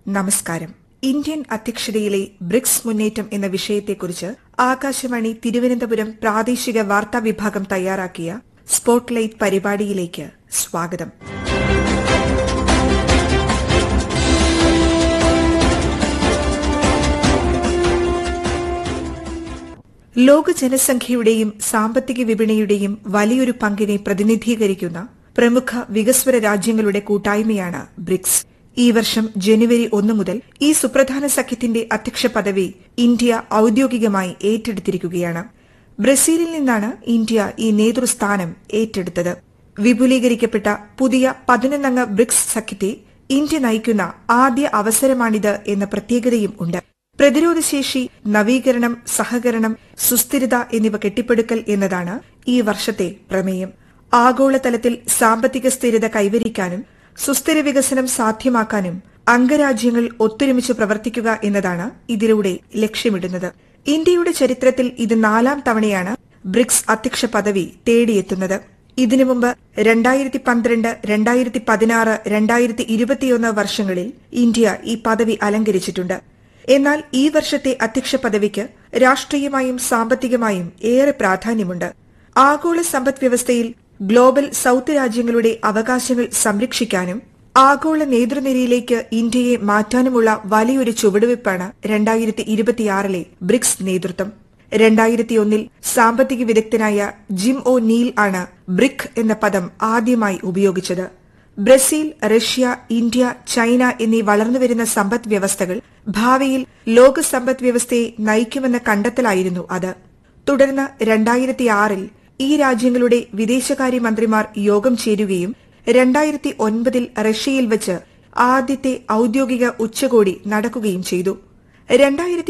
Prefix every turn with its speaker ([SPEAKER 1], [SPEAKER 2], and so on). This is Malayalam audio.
[SPEAKER 1] നമസ്കാരം ഇന്ത്യൻ അധ്യക്ഷതയിലെ ബ്രിക്സ് മുന്നേറ്റം എന്ന വിഷയത്തെക്കുറിച്ച് ആകാശവാണി തിരുവനന്തപുരം പ്രാദേശിക വാർത്താ വിഭാഗം തയ്യാറാക്കിയ സ്പോട്ട്ലൈറ്റ് പരിപാടിയിലേക്ക് സ്വാഗതം ലോക ജനസംഖ്യയുടെയും സാമ്പത്തിക വിപണിയുടെയും വലിയൊരു പങ്കിനെ പ്രതിനിധീകരിക്കുന്ന പ്രമുഖ വികസ്വര രാജ്യങ്ങളുടെ കൂട്ടായ്മയാണ് ബ്രിക്സ് ഈ വർഷം ജനുവരി ഒന്ന് മുതൽ ഈ സുപ്രധാന സഖ്യത്തിന്റെ അധ്യക്ഷ പദവി ഇന്ത്യ ഔദ്യോഗികമായി ഏറ്റെടുത്തിരിക്കുകയാണ് ബ്രസീലിൽ നിന്നാണ് ഇന്ത്യ ഈ നേതൃസ്ഥാനം ഏറ്റെടുത്തത് വിപുലീകരിക്കപ്പെട്ട പുതിയ പതിനൊന്നംഗ ബ്രിക്സ് സഖ്യത്തെ ഇന്ത്യ നയിക്കുന്ന ആദ്യ അവസരമാണിത് എന്ന പ്രത്യേകതയും ഉണ്ട് പ്രതിരോധശേഷി നവീകരണം സഹകരണം സുസ്ഥിരത എന്നിവ കെട്ടിപ്പടുക്കൽ എന്നതാണ് ഈ വർഷത്തെ പ്രമേയം ആഗോളതലത്തിൽ സാമ്പത്തിക സ്ഥിരത കൈവരിക്കാനും സുസ്ഥിര വികസനം സാധ്യമാക്കാനും അംഗരാജ്യങ്ങൾ ഒത്തൊരുമിച്ച് പ്രവർത്തിക്കുക എന്നതാണ് ഇതിലൂടെ ലക്ഷ്യമിടുന്നത് ഇന്ത്യയുടെ ചരിത്രത്തിൽ ഇത് നാലാം തവണയാണ് ബ്രിക്സ് അധ്യക്ഷ പദവി തേടിയെത്തുന്നത് ഇതിനു മുമ്പ് രണ്ടായിരത്തി പന്ത്രണ്ട് രണ്ടായിരത്തി പതിനാറ് രണ്ടായിരത്തി ഇരുപത്തിയൊന്ന് വർഷങ്ങളിൽ ഇന്ത്യ ഈ പദവി അലങ്കരിച്ചിട്ടുണ്ട് എന്നാൽ ഈ വർഷത്തെ അധ്യക്ഷ പദവിക്ക് രാഷ്ട്രീയമായും സാമ്പത്തികമായും ഏറെ പ്രാധാന്യമുണ്ട് ആഗോള സമ്പദ് വ്യവസ്ഥയിൽ ഗ്ലോബൽ സൌത്ത് രാജ്യങ്ങളുടെ അവകാശങ്ങൾ സംരക്ഷിക്കാനും ആഗോള നേതൃനിരയിലേക്ക് ഇന്ത്യയെ മാറ്റാനുമുള്ള വലിയൊരു ചുവടുവയ്പ്പാണ് രണ്ടായിരത്തി ഇരുപത്തിയാറിലെ ബ്രിക്സ് നേതൃത്വം രണ്ടായിരത്തിയൊന്നിൽ സാമ്പത്തിക വിദഗ്ധനായ ജിം ഒ നീൽ ആണ് ബ്രിക് എന്ന പദം ആദ്യമായി ഉപയോഗിച്ചത് ബ്രസീൽ റഷ്യ ഇന്ത്യ ചൈന എന്നീ വളർന്നുവരുന്ന സമ്പദ് വ്യവസ്ഥകൾ ഭാവിയിൽ ലോക സമ്പദ് വ്യവസ്ഥയെ നയിക്കുമെന്ന കണ്ടെത്തലായിരുന്നു അത് തുടർന്ന് രണ്ടായിരത്തിയാറിൽ ഈ രാജ്യങ്ങളുടെ വിദേശകാര്യമന്ത്രിമാർ യോഗം ചേരുകയും രണ്ടായിരത്തി ഒൻപതിൽ റഷ്യയിൽ വച്ച് ആദ്യത്തെ ഔദ്യോഗിക ഉച്ചകോടി നടക്കുകയും ചെയ്തു രണ്ടായിരത്തി